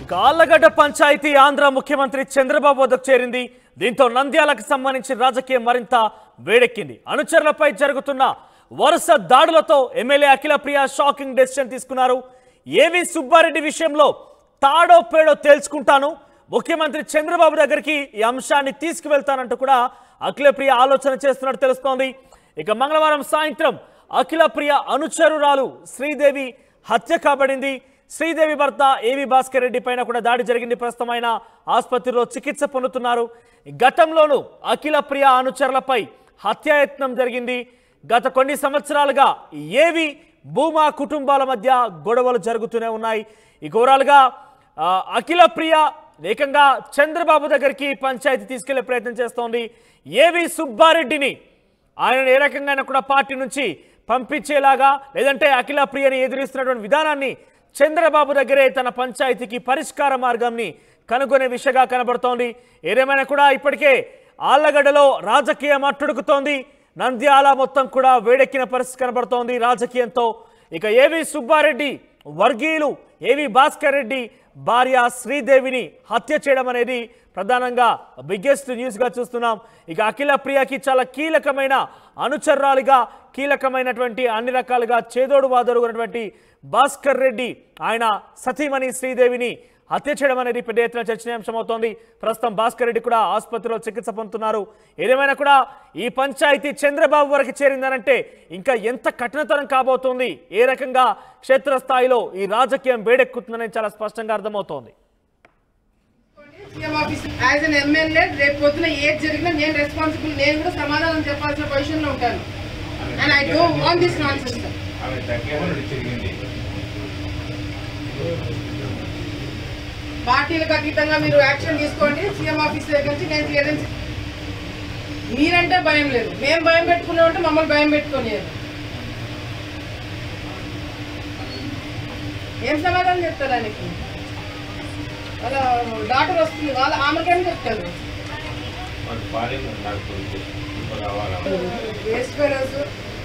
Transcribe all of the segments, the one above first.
కాళ్ళగడ్డ పంచాయతీ ఆంధ్ర ముఖ్యమంత్రి చంద్రబాబు వద్దకు చేరింది దీంతో నంద్యాలకు సంబంధించిన రాజకీయం మరింత వేడెక్కింది అనుచరులపై జరుగుతున్న వరుస దాడులతో MLA Akhila Priya shocking decision తీసుకున్నారు ఏవి సుబ్బారెడ్డి విషయంలో తాడో పేడో తేల్చుకుంటాను ముఖ్యమంత్రి చంద్రబాబు దగ్గరికి ఈ అంశాన్ని తీసుకువెళ్తానంటూ కూడా అఖిల ప్రియ ఆలోచన చేస్తున్నట్టు తెలుస్తోంది ఇక మంగళవారం సాయంత్రం అఖిల ప్రియ అనుచరురాలు శ్రీదేవి హత్య కాబడింది శ్రీదేవి భర్త ఏవి భాస్కర్ రెడ్డి పైన కూడా దాడి జరిగింది ప్రస్తుతం ఆయన ఆసుపత్రిలో చికిత్స పొందుతున్నారు గతంలోనూ అఖిల ప్రియ అనుచరులపై హత్యాయత్నం జరిగింది గత కొన్ని సంవత్సరాలుగా ఏవి భూమా కుటుంబాల మధ్య గొడవలు జరుగుతూనే ఉన్నాయి ఈ ఘోరాలుగా ఆ, అఖిల ప్రియ ఏకంగా చంద్రబాబు దగ్గరికి పంచాయతీ తీసుకెళ్లే ప్రయత్నం చేస్తోంది ఏవి సుబ్బారెడ్డిని ఆయన ఏ రకంగా కూడా పార్టీ నుంచి పంపించేలాగా లేదంటే అఖిల ప్రియని ఎదురిస్తున్నటువంటి విధానాన్ని చంద్రబాబు దగ్గరే తన పంచాయతీకి పరిష్కార మార్గంని కనుగొనే విషయంగా కనబడుతోంది ఏదేమైనా కూడా ఇప్పటికే ఆళ్లగడ్డలో రాజకీయం అట్టుడుకుతోంది నంద్యాల మొత్తం కూడా వేడెక్కిన పరిస్థితి కనబడుతోంది రాజకీయంతో ఇక ఏవి సుబ్బారెడ్డి వర్గీయులు ఏవి భాస్కర్ రెడ్డి భార్య శ్రీదేవిని హత్య చేయడం అనేది ప్రధానంగా బిగ్గెస్ట్ న్యూస్గా చూస్తున్నాం ఇక అఖిల ప్రియకి చాలా కీలకమైన అనుచరురాలిగా కీలకమైనటువంటి అన్ని రకాలుగా చేదోడు వాదోడుగున్నటువంటి భాస్కర్ రెడ్డి ఆయన సతీమణి శ్రీదేవిని హత్య చేయడం అనేది పెద్ద ఎత్తున చర్చనీయాంశం అవుతోంది ప్రస్తుతం భాస్కర్ రెడ్డి కూడా ఆసుపత్రిలో చికిత్స పొందుతున్నారు ఏదేమైనా కూడా ఈ పంచాయతీ చంద్రబాబు వరకు చేరిందనంటే ఇంకా ఎంత కఠినతరం కాబోతోంది ఏ రకంగా క్షేత్రస్థాయిలో ఈ రాజకీయం వేడెక్కుతుందని చాలా స్పష్టంగా అర్థమవుతోంది CM office as an MLA రేపు పొద్దున ఏది జరిగినా నేను రెస్పాన్సిబుల్ నేను కూడా సమాధానం చెప్పాల్సిన పొజిషన్ లో ఉంటాను and I don't want this non system ఆమె తగ్గేమని తిరిగింది పార్టీలకు అతీతంగా మీరు యాక్షన్ తీసుకోండి సీఎం ఆఫీస్ దగ్గర నుంచి నేను క్లియరెన్స్ మీరంటే భయం లేదు మేము భయం పెట్టుకున్నామంటే మమ్మల్ని భయం పెట్టుకొని ఏం సమాధానం చెప్తారు ఆయనకి వాళ్ళ డాక్టర్ వస్తుంది వాళ్ళ ఆమెకేం చెప్తారు వాళ్ళ భార్య నాకు తెలుసు. ఇప్పుడు రావాలా వేస్ట్ ఫెలోస్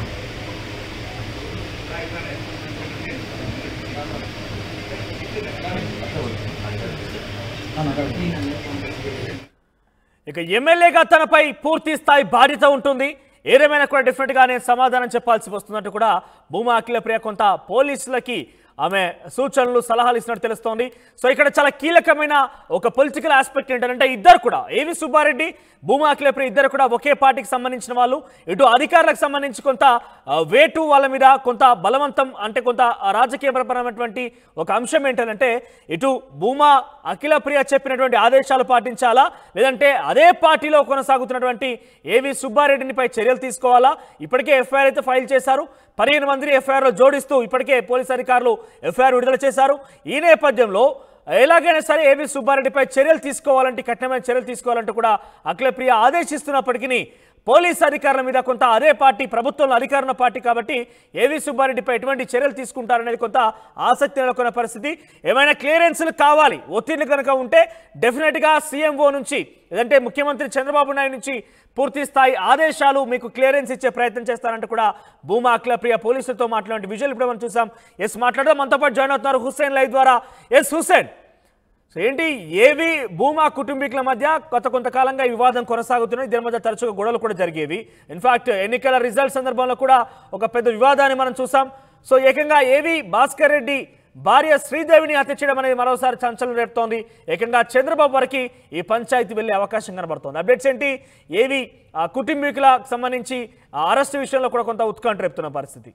ఇక ఎమ్మెల్యేగా తనపై పూర్తి స్థాయి బాధ్యత ఉంటుంది ఏదేమైనా కూడా డిఫరెంట్గా నేను సమాధానం చెప్పాల్సి వస్తున్నట్టు కూడా భూమా అఖిల ప్రియ కొంత పోలీసులకి ఆమె సూచనలు సలహాలు ఇస్తున్నట్టు తెలుస్తోంది సో ఇక్కడ చాలా కీలకమైన ఒక పొలిటికల్ ఆస్పెక్ట్ ఏంటంటే ఇద్దరు కూడా ఏవి సుబ్బారెడ్డి భూమా అఖిల ప్రియ ఇద్దరు కూడా ఒకే పార్టీకి సంబంధించిన వాళ్ళు ఇటు అధికారులకు సంబంధించి కొంత ఆ, వేటు వాళ్ళ మీద కొంత బలవంతం అంటే కొంత రాజకీయపరమైనటువంటి ఒక అంశం ఏంటంటే ఇటు భూమా అఖిల ప్రియ చెప్పినటువంటి ఆదేశాలు పాటించాలా లేదంటే అదే పార్టీలో కొనసాగుతున్నటువంటి ఏవి సుబ్బారెడ్డినిపై చర్యలు తీసుకోవాలా ఇప్పటికే ఎఫ్ఐఆర్ అయితే ఫైల్ చేశారు పదిహేను మందిని ఎఫ్ఐఆర్లో జోడిస్తూ ఇప్పటికే పోలీసు అధికారులు ఎఫ్ఐఆర్ విడుదల చేశారు ఈ నేపథ్యంలో ఎలాగైనా సరే ఏవి సుబ్బారెడ్డిపై చర్యలు తీసుకోవాలంటే కఠినమైన చర్యలు తీసుకోవాలంటూ కూడా అఖిలప్రియ ఆదేశిస్తున్నప్పటికీ పోలీస్ అధికారుల మీద కొంత అదే పార్టీ ప్రభుత్వంలో అధికారంలో పార్టీ కాబట్టి ఏవి సుబ్బారెడ్డిపై ఎటువంటి చర్యలు తీసుకుంటారనేది కొంత ఆసక్తి నెలకొన్న పరిస్థితి ఏమైనా క్లియరెన్స్లు కావాలి ఒత్తిళ్లు కనుక ఉంటే డెఫినెట్గా సీఎంఓ నుంచి లేదంటే ముఖ్యమంత్రి చంద్రబాబు నాయుడు నుంచి పూర్తి స్థాయి ఆదేశాలు మీకు క్లియరెన్స్ ఇచ్చే ప్రయత్నం చేస్తారంటూ కూడా భూమా అఖిలప్రియ పోలీసులతో మాట్లాడే విజువల్ ఇప్పుడు మనం చూసాం ఎస్ మాట్లాడదాం మనతో పాటు జాయిన్ అవుతున్నారు హుస్సేన్ లైవ్ ద్వారా ఎస్ హుస్సేన్ సో ఏంటి ఏవి భూమా కుటుంబీకుల మధ్య గత కొంతకాలంగా ఈ వివాదం కొనసాగుతున్నాయి దీని మధ్య తరచుగా గొడవలు కూడా జరిగేవి ఇన్ఫాక్ట్ ఎన్నికల రిజల్ట్ సందర్భంలో కూడా ఒక పెద్ద వివాదాన్ని మనం చూసాం సో ఏకంగా ఏవి భాస్కర్ రెడ్డి భార్య శ్రీదేవిని హత్య చేయడం అనేది మరోసారి చంచలం రేపుతోంది ఏకంగా చంద్రబాబు వరకు ఈ పంచాయతీ వెళ్ళే అవకాశం కనబడుతోంది అప్డేట్స్ ఏంటి ఏవి ఆ, కుటుంబీకులకు సంబంధించి ఆ అరెస్టు విషయంలో కూడా కొంత ఉత్కంఠ రేపుతున్న పరిస్థితి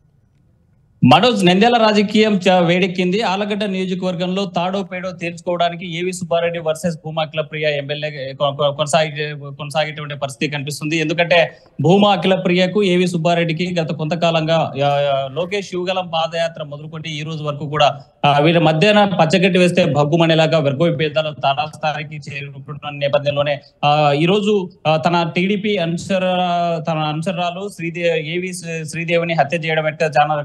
మనోజ్ నంద్యాల రాజకీయం చ- వేడెక్కింది ఆలగడ్డ నియోజకవర్గంలో తాడో పేడో తేల్చుకోవడానికి A V Subbareddy versus Bhuma Akhila Priya MLA కొ- కొ- కొనసాగే కొనసాగేటువంటి పరిస్థితి కనిపిస్తుంది ఎందుకంటే భూమా అఖిల ప్రియకు ఏవి సుబ్బారెడ్డికి గత కొంతకాలంగా ఆ, ఆ, లోకేష్ యువగలం పాదయాత్ర మొదలుకొని ఈ రోజు వరకు కూడా ఆ, వీళ్ళ మధ్యాహ్న పచ్చగట్టి వేస్తే భగ్గుమనేలాగా వర్గ విభేదాలు తారాస్థాయికి చేరుకుంటున్న నేపథ్యంలోనే ఆ, ఈ రోజు ఆ, తన టీడీపీ అనుసర తన అనుసరాలు శ్రీదేవి ఏవి శ్రీదేవిని హత్య చేయడం అయితే చాలా ఘాటుగా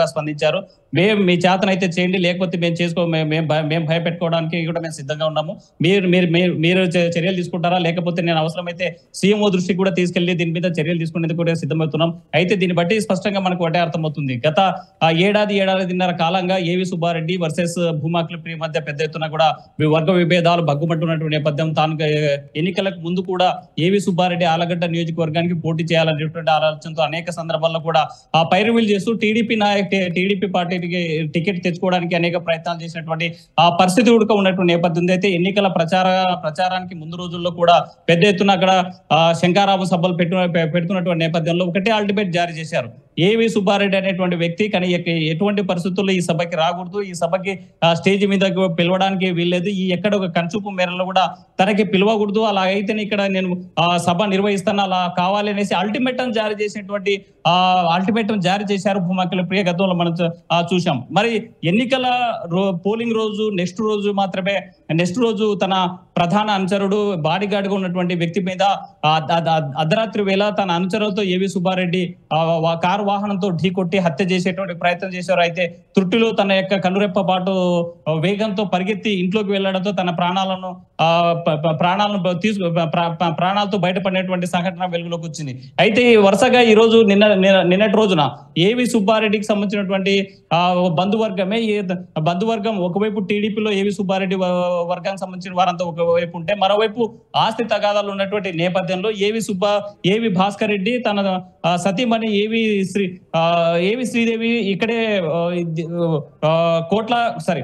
స్పందించారు మేము మీ చేతనైతే చేయండి లేకపోతే మేము చేసుకో మేము మేము భయ- మేము భయపెట్టుకోవడానికి కూడా మేము సిద్ధంగా ఉన్నాము మీరు మీరు మీరు మీరు చే- చర్యలు తీసుకుంటారా లేకపోతే నేను అవసరమైతే సీఎంఓ దృష్టికి కూడా తీసుకెళ్లి దీని మీద చర్యలు తీసుకునేందుకు కూడా సిద్ధమవుతున్నాం అయితే దీన్ని బట్టి స్పష్టంగా మనకు ఒకటే అర్థమవుతుంది గత ఆ, ఏడాది ఏడాదిన్నర కాలంగా ఏవి సుబ్బారెడ్డి వర్సెస్ భూమాకుల ప్రియ మధ్య పెద్ద ఎత్తున కూడా వి- వర్గ విభేదాలు బగ్గుమంటున్నటువంటి నేపథ్యం తాను గ- ఎన్నికలకు ముందు కూడా ఏవి సుబ్బారెడ్డి ఆలగడ్డ నియోజకవర్గానికి పోటీ చేయాలనేటువంటి ఆలోచనతో అనేక సందర్భాల్లో కూడా ఆ పైరువీలు చేస్తూ టీడీపీ నాయక్ టీడీపీ పార్టీకి టికెట్ తెచ్చుకోవడానికి అనేక ప్రయత్నాలు చేసినటువంటి ఆ పరిస్థితి ఉడక ఉన్నటువంటి నేపథ్యం ఉంది. అయితే ఎన్నికల ప్రచార ప్రచారానికి ముందు రోజుల్లో కూడా పెద్ద ఎత్తున అక్కడ ఆ, శంకారావు సభలు పెట్టు పె- పెడుతున్నటువంటి నేపథ్యంలో ఒకటే అల్టిమేట్ జారీ చేశారు ఏవి సుబ్బారెడ్డి అనేటువంటి వ్యక్తి కానీ ఎక్క- ఎటువంటి పరిస్థితుల్లో ఈ సభకి రాకూడదు ఈ సభకి ఆ, స్టేజ్ మీద పిలవడానికి వీల్లేదు ఈ ఎక్కడ ఒక కనుచూపు మేరలో కూడా తనకి పిలవకూడదు అలా అయితేనే ఇక్కడ నేను ఆ సభ నిర్వహిస్తాను అలా కావాలి అనేసి అల్టిమేటం జారీ చేసినటువంటి ఆ అల్టిమేటం జారీ చేశారు భూమాకల ప్రియ గతంలో మనం చూ- ఆ, చూశాం మరి ఎన్నికల రో పోలింగ్ రోజు నెక్స్ట్ రోజు మాత్రమే నెక్స్ట్ రోజు తన ప్రధాన అనుచరుడు బాడీ గార్డ్ గా ఉన్నటువంటి వ్యక్తి మీద ఆ అ- అ- అర్ధరాత్రి వేళ తన అనుచరులతో ఏవి సుబ్బారెడ్డి ఆ వా- కారు వాహనంతో ఢీకొట్టి హత్య చేసేటువంటి ప్రయత్నం చేశారు అయితే త్రుటిలో తన యొక్క కనురెప్ప పాటు ఆ, వేగంతో పరిగెత్తి ఇంట్లోకి వెళ్ళడంతో తన ప్రాణాలను ఆ ప- ప- ప్రాణాలను బ- తీసుకు ప్ర- ప్ర- ప్రాణాలతో బయటపడినటువంటి సంఘటన వెలుగులోకి వచ్చింది అయితే ఈ వరుసగా ఈ రోజు నిన్న నిన్న- నిన్నటి రోజున ఏవి సుబ్బారెడ్డికి సంబంధించినటువంటి ఆ బంధువర్గమే ఈ బంధువర్గం ఒకవైపు టీడీపీలో ఏవి సుబ్బారెడ్డి వ- వర్గానికి సంబంధించిన వారంతా ఒకవైపు ఉంటే మరోవైపు ఆస్తి తగాదాలు ఉన్నటువంటి నేపథ్యంలో ఏవి సుబ్బా ఏవి భాస్కర్ రెడ్డి తన ఆ, సతీమణి ఏవి శ్రీ ఆ, ఏవి శ్రీదేవి ఇక్కడే ఆ, ఇది, ఆ, కోట్ల సారీ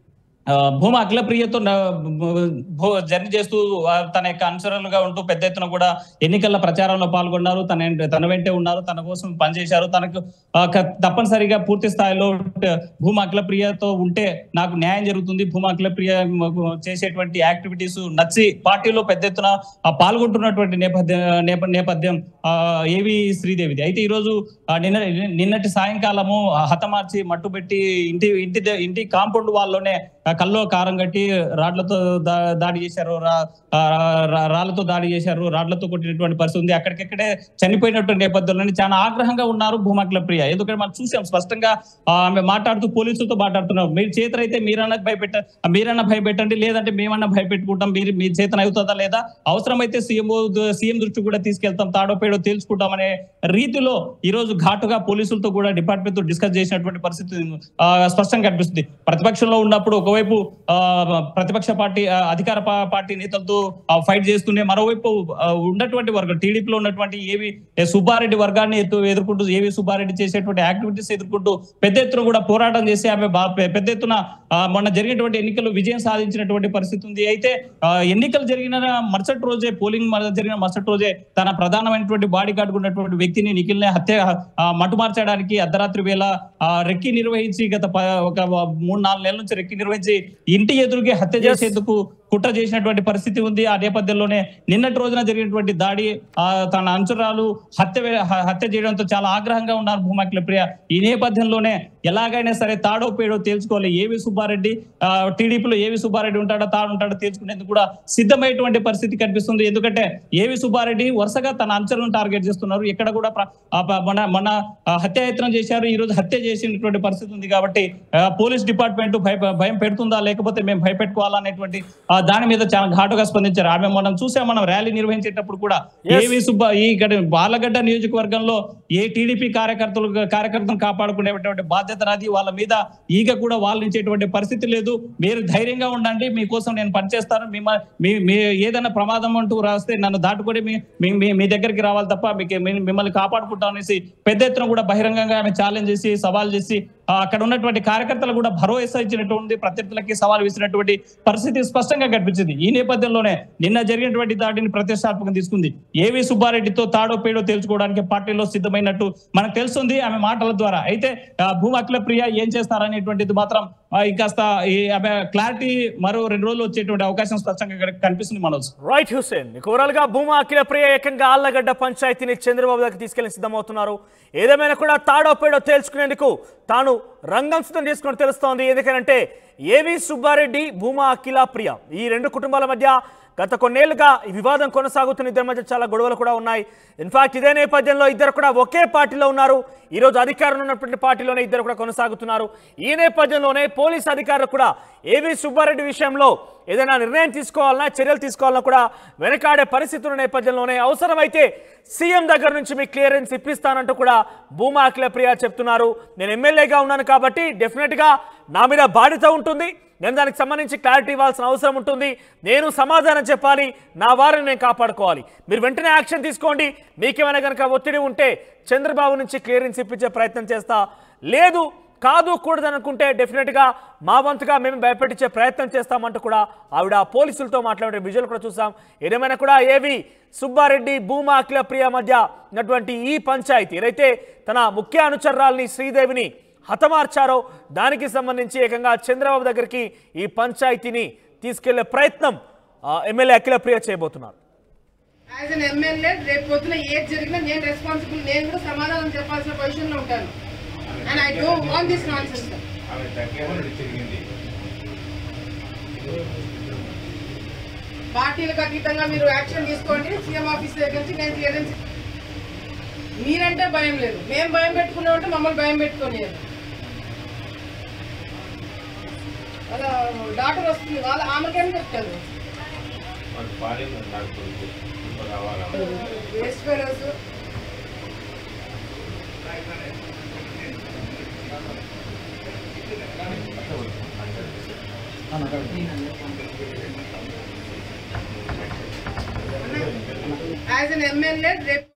ఆ, భూమా అఖిలప్రియతో న- భూ- జర్నీ చేస్తూ ఆ, తన యొక్క అనుసరణలుగా ఉంటూ పెద్ద ఎత్తున కూడా ఎన్నికల ప్రచారంలో పాల్గొన్నారు తన తన వెంటే ఉన్నారు తన కోసం పనిచేశారు తనకు ఆ, క- తప్పనిసరిగా పూర్తి స్థాయిలో ట- భూమా అఖిలప్రియతో ఉంటే నాకు న్యాయం జరుగుతుంది భూమా అఖిలప్రియ మాకు చేసేటువంటి యాక్టివిటీస్ నచ్చి పార్టీలో పెద్ద ఎత్తున ఆ, పాల్గొంటున్నటువంటి నేపథ్యం నేప- నేపథ్యం ఆ, ఏవి శ్రీదేవిది అయితే ఈరోజు ఆ, నిన్న నిన్నటి సాయంకాలము ఆ, హతమార్చి మట్టుబెట్టి ఇంటి ఇంటి ద- ఇంటి కాంపౌండ్ వాళ్ళలోనే ఆ, కల్లో కారం కట్టి రాడ్లతో దా- దాడి చేశారు రా- ఆ, రా- రాళ్లతో దాడి చేశారు రాడ్లతో కొట్టినటువంటి పరిస్థితి ఉంది అక్కడికక్కడే చనిపోయినటువంటి నేపథ్యంలో చాలా ఆగ్రహంగా ఉన్నారు భూమకుల ప్రియ ఎందుకంటే మనం చూసాం స్పష్టంగా ఆ, ఆమె మాట్లాడుతూ పోలీసులతో మాట్లాడుతున్నారు మీరు చేతనైతే మీరన్నా భయపెట్ట మీరన్నా భయపెట్టండి లేదంటే మేమన్నా భయపెట్టుకుంటాం మీరు మీ చేతన అవుతుందా లేదా అవసరమైతే సీఎం సీఎం దృష్టి కూడా తీసుకెళ్తాం తాడో పేడో తేల్చుకుంటాం అనే రీతిలో ఈ రోజు ఘాటుగా పోలీసులతో కూడా డిపార్ట్మెంట్ తో డిస్కస్ చేసినటువంటి పరిస్థితి ఆ, స్పష్టంగా కనిపిస్తుంది ప్రతిపక్షంలో ఉన్నప్పుడు ఒకవైపు ఆ, ప్రతిపక్ష పార్టీ ఆ, అధికార పా- పార్టీ నేతలతో ఫైట్ చేస్తూనే మరోవైపు ఆ, ఉన్నటువంటి వర్గం టీడీపీలో ఉన్నటువంటి ఏవి ఏ సుబ్బారెడ్డి వర్గాన్ని ఎత్తు- ఎదుర్కొంటూ ఏవి సుబ్బారెడ్డి చేసేటువంటి యాక్టివిటీస్ ఎదుర్కొంటూ పెద్ద ఎత్తున కూడా పోరాటం చేసి ఆమె బా- పె- పెద్ద ఎత్తున ఆ, మొన్న జరిగినటువంటి ఎన్నికల్లో విజయం సాధించినటువంటి పరిస్థితి ఉంది అయితే ఆ, ఎన్నికలు జరిగిన మరుసటి రోజే పోలింగ్ మ- జరిగిన మరుసటి రోజే తన ప్రధానమైనటువంటి బాడీ గార్డ్ ఉన్నటువంటి వ్యక్తిని నిఖిల్ని హత్య ఆ, మటుమార్చడానికి అర్ధరాత్రి వేళ ఆ, రెక్కి నిర్వహించి గత ప- ఒక మూడు నాలుగు నెలల నుంచి రెక్కి నిర్వహించి ఇంటి ఎదురుగే హత్య Yes. చేసేందుకు కుట్ర చేసినటువంటి పరిస్థితి ఉంది ఆ నేపథ్యంలోనే నిన్నటి రోజున జరిగినటువంటి దాడి ఆ తన అంచురాలు హత్య వే- హ- హత్య చేయడంతో చాలా ఆగ్రహంగా ఉన్నారు భూమాకిల ప్రియ ఈ నేపథ్యంలోనే ఎలాగైనా సరే తాడో పేడో తేల్చుకోవాలి ఏవి సుబ్బారెడ్డి ఆ, టీడీపీలో ఏవి సుబ్బారెడ్డి ఉంటాడో తాడు ఉంటాడో తేల్చుకునేందుకు కూడా సిద్ధమైనటువంటి పరిస్థితి కనిపిస్తుంది ఎందుకంటే ఏవి సుబ్బారెడ్డి వరుసగా తన అంచలను టార్గెట్ చేస్తున్నారు ఇక్కడ కూడా ప్ర- ఆ, ప- మన మన ఆ, హత్యాయత్నం చేశారు ఈ రోజు హత్య చేసినటువంటి పరిస్థితి ఉంది కాబట్టి ఆ, పోలీస్ డిపార్ట్మెంట్ భయ భయం పెడుతుందా లేకపోతే మేము భయపెట్టుకోవాలా అనేటువంటి ఆ, దాని మీద చాలా ఘాటుగా స్పందించారు ఆమె మనం చూసాం మనం ర్యాలీ నిర్వహించేటప్పుడు కూడా Yes. ఏవి సుబ్బ ఈ గడ- బాలగడ్డ నియోజకవర్గంలో ఏ టీడీపీ కార్యకర్తలు కార్యకర్తను కాపాడుకునేటువంటి బాధ్యత నాది వాళ్ళ మీద ఈగ కూడా వాళ్ళు ఇచ్చేటువంటి పరిస్థితి లేదు మీరు ధైర్యంగా ఉండండి మీకోసం నేను పనిచేస్తాను మిమ్మ మీ మీ ఏదైనా ప్రమాదం అంటూ రాస్తే నన్ను దాటుకొని మీ మీ- మీ మీ దగ్గరికి రావాలి తప్ప మీకు మీ- మిమ్మల్ని కాపాడుకుంటాం అనేసి పెద్ద ఎత్తున కూడా బహిరంగంగా ఆమె ఛాలెంజ్ చేసి సవాల్ చేసి ఆ, అక్కడ ఉన్నటువంటి కార్యకర్తలు కూడా భరోసా ఇచ్చినటువంటి ప్రత్యర్థులకి సవాల్ విసినటువంటి పరిస్థితి స్పష్టంగా కనిపించింది ఈ నేపథ్యంలోనే నిన్న జరిగినటువంటి దాడిని ప్రతిష్టాత్మకం తీసుకుంది ఏవి సుబ్బారెడ్డితో తాడో పేడో తేల్చుకోవడానికి పార్టీలో సిద్ధమైనట్టు మనకు తెలుస్తుంది ఆమె మాటల ద్వారా అయితే ఆ, భూమా అఖిల ప్రియ ఏం చేస్తారనేటువంటిది మాత్రం ఆ, ఇంకాస్త ఈ ఆమె క్లారిటీ మరో రెండు రోజులు వచ్చేటువంటి అవకాశం స్పష్టంగా కని- కనిపిస్తుంది మనోజ్ రైట్ హుసేన్ ఓవరాల్ గా భూమా అఖిల ప్రియ ఏకంగా ఆళ్లగడ్డ పంచాయతీని చంద్రబాబు దగ్గర తీసుకెళ్లి సిద్ధమవుతున్నారు ఏదేమైనా కూడా తాడో పేడో తేల్చుకునేందుకు తాను రంగం సిద్ధం చేసుకుని తెలుస్తోంది ఎందుకంటే ఏవి సుబ్బారెడ్డి భూమా అఖిల ప్రియ ఈ రెండు కుటుంబాల మధ్య గత కొన్నేళ్లుగా ఈ వివాదం కొనసాగుతున్న ఇద్దరి మధ్య చాలా గొడవలు కూడా ఉన్నాయి ఇన్ఫాక్ట్ ఇదే నేపథ్యంలో ఇద్దరు కూడా ఒకే పార్టీలో ఉన్నారు ఈరోజు అధికారంలో ఉన్నటువంటి పార్టీలోనే ఇద్దరు కూడా కొనసాగుతున్నారు ఈ నేపథ్యంలోనే పోలీస్ అధికారులు కూడా ఏవి సుబ్బారెడ్డి విషయంలో ఏదైనా నిర్ణయం తీసుకోవాలన్నా చర్యలు తీసుకోవాలన్నా కూడా వెనకాడే పరిస్థితుల నేపథ్యంలోనే అవసరమైతే సీఎం దగ్గర నుంచి మీకు క్లియరెన్స్ ఇప్పిస్తానంటూ కూడా భూమా అఖిల ప్రియ చెప్తున్నారు నేను ఎమ్మెల్యేగా ఉన్నాను కాబట్టి డెఫినెట్గా నా మీద బాధ్యత ఉంటుంది నేను దానికి సంబంధించి క్లారిటీ ఇవ్వాల్సిన అవసరం ఉంటుంది నేను సమాధానం చెప్పాలి నా వారిని నేను కాపాడుకోవాలి మీరు వెంటనే యాక్షన్ తీసుకోండి మీకేమైనా కనుక ఒత్తిడి ఉంటే చంద్రబాబు నుంచి క్లియరెన్స్ ఇప్పించే ప్రయత్నం చేస్తా లేదు కాదు కూడదు అనుకుంటే డెఫినెట్గా మా వంతుగా మేము భయపెట్టించే ప్రయత్నం చేస్తామంటూ కూడా ఆవిడ పోలీసులతో మాట్లాడే విజువల్ కూడా చూసాం ఏదేమైనా కూడా ఏవి సుబ్బారెడ్డి భూమా అఖిల ప్రియ మధ్య ఉన్నటువంటి ఈ పంచాయతీ ఏదైతే తన ముఖ్య అనుచరురాల్ని శ్రీదేవిని హతమార్చారో దానికి సంబంధించి ఏకంగా చంద్రబాబు దగ్గరికి ఈ పంచాయతీని తీసుకెళ్లే ప్రయత్నం ఆ, ఎమ్మెల్యే అఖిల ప్రియ చేయబోతున్నారు యాజ్ అన్ ఎమ్మెల్యే రేపు పొద్దున ఏది జరిగినా నేను రెస్పాన్సిబుల్ నేను కూడా సమాధానం చెప్పాల్సిన పొజిషన్ లో ఉంటాను and I don't want this nonsense ఆమె తగ్గేమని తిరిగింది పార్టీలకు అతీతంగా మీరు యాక్షన్ తీసుకోండి సీఎం ఆఫీస్ దగ్గర నుంచి నేను క్లియరెన్స్ మీరంటే భయం లేదు మేము భయం పెట్టుకున్నామంటే మమ్మల్ని భయం పెట్టుకొని వాళ్ళ డాక్టర్ వస్తుంది వాళ్ళ ఆమెకేం చెప్తారు మన ఫారిన్ నాకు కొడుకు ఇప్పుడు రావాలా waste fellows as an MLA రేపు